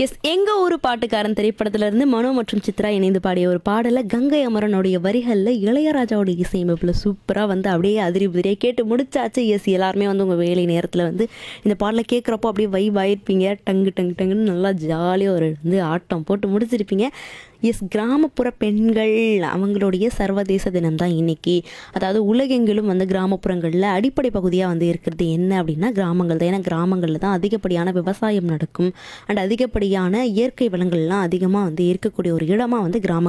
S எங்க ஊரு பாட்டுக்காரன் திரைப்படத்துல இருந்து மனோ மற்றும் சித்ரா இணைந்து பாடிய ஒரு பாடல கங்கை அமரனுடைய வரிகள்ல இளையராஜாவோட இசையமைப்புல சூப்பரா வந்து அப்படியே அதிரி புதிரியா கேட்டு முடிச்சாச்சு எஸ் எல்லாருமே வந்து உங்க வேலை நேரத்துல வந்து இந்த பாடலை கேட்குறப்போ அப்படியே வைப் ஆயிருப்பீங்க டங்கு டங்கு டங்குன்னு நல்லா ஜாலியாக ஒரு வந்து ஆட்டம் போட்டு முடிச்சிருப்பீங்க எஸ் கிராமப்புற பெண்கள் அவங்களுடைய சர்வதேச தினம் தான் இன்னைக்கு அதாவது உலகெங்கிலும் வந்து கிராமப்புறங்களில் அடிப்படை பகுதியாக வந்து இருக்கிறது என்ன அப்படின்னா கிராமங்கள் தான் ஏன்னா கிராமங்களில் தான் அதிகப்படியான விவசாயம் நடக்கும் அண்ட் அதிகப்படியான இயற்கை வளங்கள்லாம் அதிகமாக வந்து இருக்கக்கூடிய ஒரு இடமா வந்து கிராமங்கள்